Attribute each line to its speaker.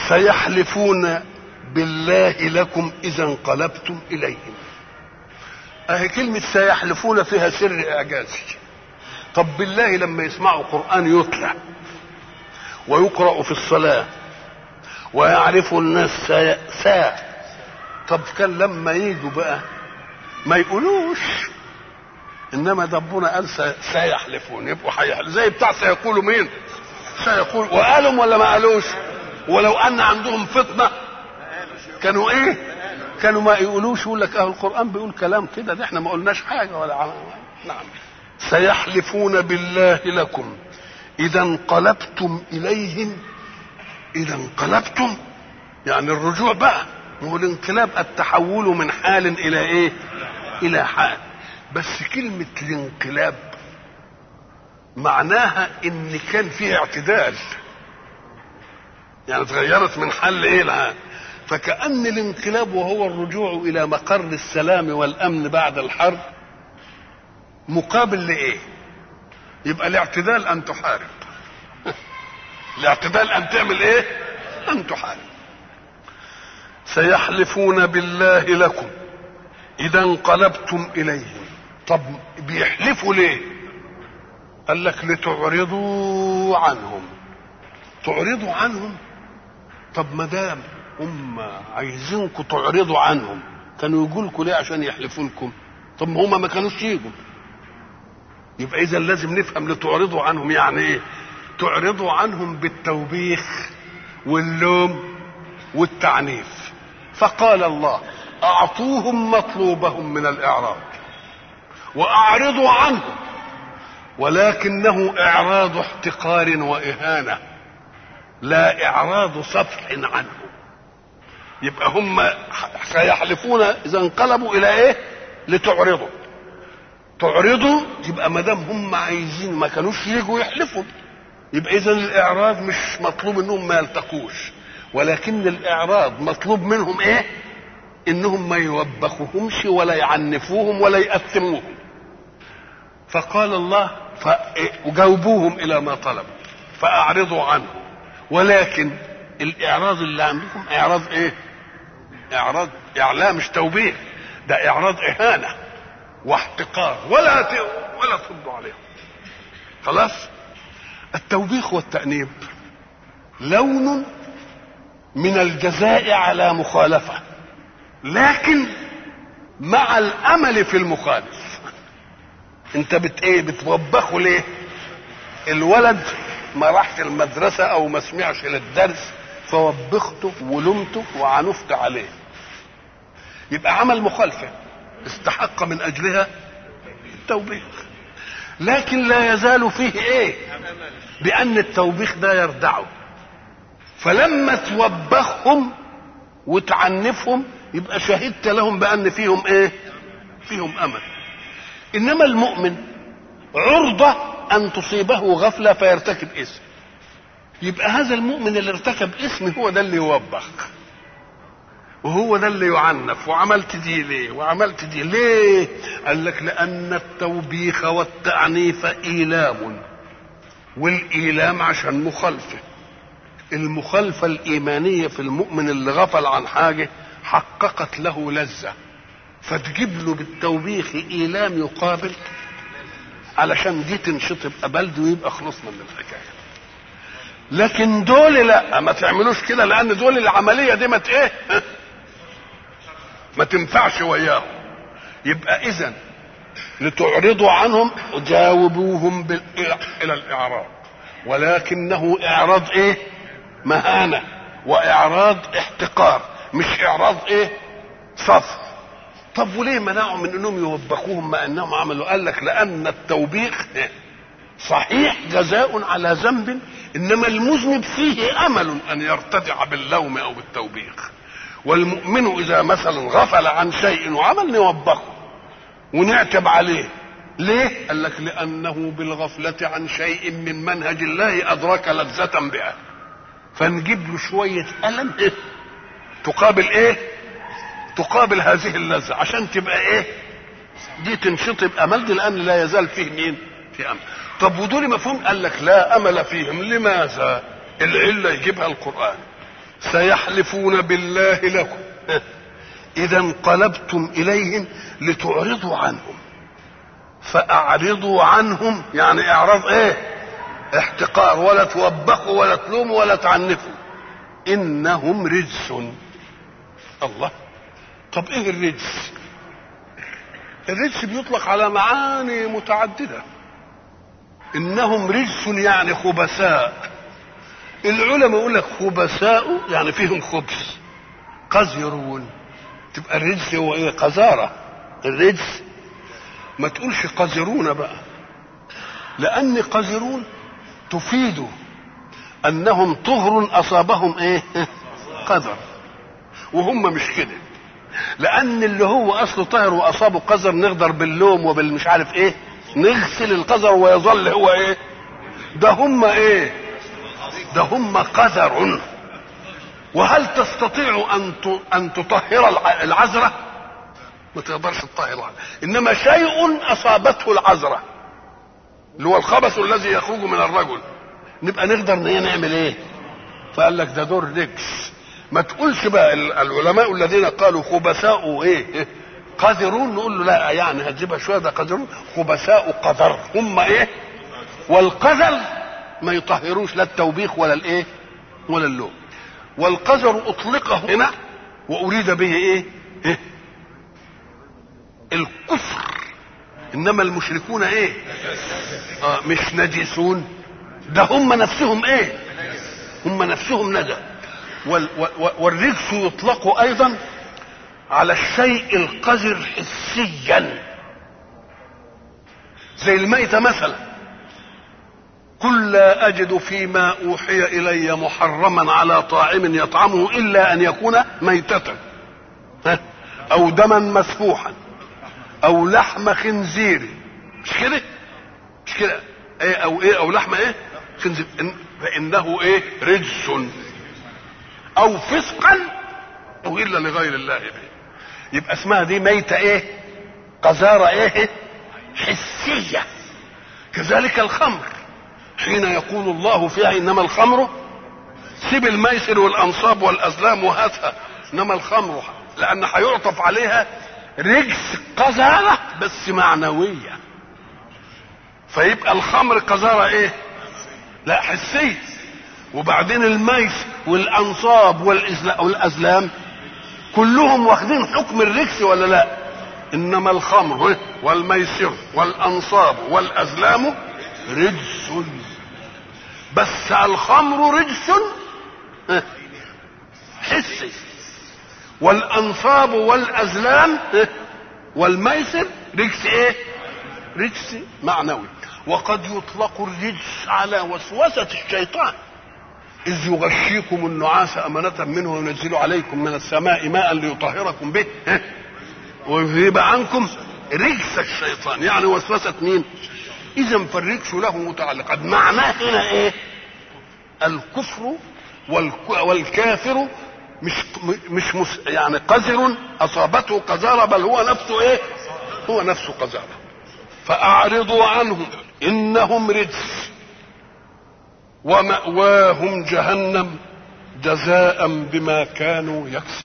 Speaker 1: سيحلفون بالله لكم اذا انقلبتم اليهم اهي كلمة سيحلفون فيها سر اعجازي طب بالله لما يسمعوا قرآن يتلى ويقرأ في الصلاة ويعرفوا الناس سا, سا طب كان لما يجوا بقى ما يقولوش انما ده ربنا قال سيحلفون يبقوا حيحلفون زي بتاع سيقولوا مين سيقول وقالوا ولا ما قالوش ولو ان عندهم فطنه كانوا ايه كانوا ما يقولوش يقول لك اه القران بيقول كلام كده ده احنا ما قلناش حاجه ولا عم... نعم سيحلفون بالله لكم اذا انقلبتم اليهم اذا انقلبتم يعني الرجوع بقى هو الانقلاب التحول من حال الى ايه الى حال بس كلمة الانقلاب معناها ان كان فيه اعتدال يعني اتغيرت من حل ايه العام فكأن الانقلاب وهو الرجوع الى مقر السلام والامن بعد الحرب مقابل لايه يبقى الاعتدال ان تحارب الاعتدال ان تعمل ايه ان تحارب سيحلفون بالله لكم اذا انقلبتم اليهم طب بيحلفوا ليه قال لك لتعرضوا عنهم تعرضوا عنهم طب ما دام هم عايزينكم تعرضوا عنهم كانوا يجوا لكم ليه عشان يحلفوا لكم طب ما هم ما كانوش يجوا يبقى اذا لازم نفهم لتعرضوا عنهم يعني ايه تعرضوا عنهم بالتوبيخ واللوم والتعنيف فقال الله اعطوهم مطلوبهم من الاعراض واعرضوا عنهم ولكنه اعراض احتقار واهانه لا اعراض صفح عنه يبقى هم سيحلفون اذا انقلبوا الى ايه لتعرضوا تعرضوا يبقى ما دام هم عايزين ما كانوش يجوا يحلفوا يبقى اذا الاعراض مش مطلوب انهم ما يلتقوش ولكن الاعراض مطلوب منهم ايه انهم ما يوبخوهمش ولا يعنفوهم ولا يأثموهم فقال الله وجاوبوهم الى ما طلبوا فاعرضوا عنه ولكن الاعراض اللي عندكم اعراض ايه اعراض اعلام مش توبيخ ده اعراض اهانه واحتقار ولا ت... ولا تردوا عليهم خلاص التوبيخ والتأنيب لون من الجزاء على مخالفة لكن مع الأمل في المخالف انت بت ايه بتوبخه ليه الولد ما راحش المدرسة او ما سمعش للدرس فوبخته ولمته وعنفت عليه يبقى عمل مخالفة استحق من اجلها التوبيخ لكن لا يزال فيه ايه بان التوبيخ ده يردعه فلما توبخهم وتعنفهم يبقى شهدت لهم بان فيهم ايه فيهم امل انما المؤمن عرضة ان تصيبه غفلة فيرتكب اسم يبقى هذا المؤمن اللي ارتكب اسم هو ده اللي يوبخ وهو ده اللي يعنف وعملت دي ليه وعملت دي ليه قال لك لان التوبيخ والتعنيف ايلام والايلام عشان مخالفه المخالفه الايمانيه في المؤمن اللي غفل عن حاجه حققت له لذه فتجيب له بالتوبيخ ايلام يقابل علشان دي تنشطب بلد ويبقى خلصنا من الحكايه لكن دول لا ما تعملوش كده لان دول العمليه دي ما ايه ما تنفعش وياهم يبقى اذا لتعرضوا عنهم جاوبوهم بال... الى الاعراض ولكنه اعراض ايه مهانه واعراض احتقار مش اعراض ايه صف طب وليه منعوا من انهم يوبخوهم ما انهم عملوا قال لك لان التوبيخ صحيح جزاء على ذنب انما المذنب فيه امل ان يرتدع باللوم او بالتوبيخ والمؤمن اذا مثلا غفل عن شيء وعمل نوبخه ونعتب عليه ليه قال لك لانه بالغفله عن شيء من منهج الله ادرك لذه بها فنجيب له شويه الم إيه؟ تقابل ايه تقابل هذه اللذه عشان تبقى ايه دي تنشطب امل دي لان لا يزال فيه مين في امل طب ودول مفهوم قال لك لا امل فيهم لماذا العله يجيبها القران سيحلفون بالله لكم اذا انقلبتم اليهم لتعرضوا عنهم فاعرضوا عنهم يعني اعراض ايه احتقار ولا توبخوا ولا تلوموا ولا تعنفوا انهم رجس الله طب ايه الرجس الرجس بيطلق على معاني متعدده انهم رجس يعني خبثاء العلماء يقول لك خبثاء يعني فيهم خبث قذرون تبقى الرجس هو ايه قذاره الرجس ما تقولش قذرون بقى لان قذرون تفيد انهم طهر اصابهم ايه قذر وهم مش كده لان اللي هو اصله طاهر واصابه قذر نقدر باللوم وبالمش عارف ايه نغسل القذر ويظل هو ايه ده هم ايه ده هم قذر وهل تستطيع ان ان تطهر العذره ما تقدرش تطهر العذره انما شيء اصابته العذره اللي هو الخبث الذي يخرج من الرجل نبقى نقدر نعمل ايه فقال لك ده دور رجس ما تقولش بقى العلماء الذين قالوا خبثاء ايه قذرون نقول له لا يعني هتجيبها شويه ده قذرون خبثاء قذر هم ايه والقذر ما يطهروش لا التوبيخ ولا الايه ولا اللوم والقذر اطلق هنا واريد به ايه, إيه؟ الكفر انما المشركون ايه آه مش نجسون ده هم نفسهم ايه هم نفسهم نجا والرجس يطلق ايضا على الشيء القذر حسيا زي الميتة مثلا قل لا أجد فيما أوحي إلي محرما على طاعم يطعمه إلا أن يكون ميتة أو دما مسفوحا أو لحم خنزير مش كده؟ مش كده؟ إيه أو إيه أو لحم إيه؟ خنزير فإنه إيه؟ رجس أو فسقا أو إلا لغير الله به يبقى اسمها دي ميتة ايه قذارة ايه حسية كذلك الخمر حين يقول الله فيها انما الخمر سيب الميسر والانصاب والازلام وهاتها انما الخمر لان هيعطف عليها رجس قذارة بس معنوية فيبقى الخمر قذارة ايه لا حسية وبعدين الميس والانصاب والازلام كلهم واخدين حكم الرجس ولا لا انما الخمر والميسر والانصاب والازلام رجس بس الخمر رجس حسي والانصاب والازلام والميسر رجس ايه رجس معنوي وقد يطلق الرجس على وسوسه الشيطان إذ يغشيكم النعاس أمنة منه وينزل عليكم من السماء ماء ليطهركم به ويذهب عنكم رجس الشيطان يعني وسوسة مين؟ إذا فالرجس له متعلقات معناه هنا إيه؟ الكفر والكافر مش مش مس يعني قذر أصابته قذارة بل هو نفسه إيه؟ هو نفسه قذارة فأعرضوا عنهم إنهم رجس ومأواهم جهنم جزاء بما كانوا يكسبون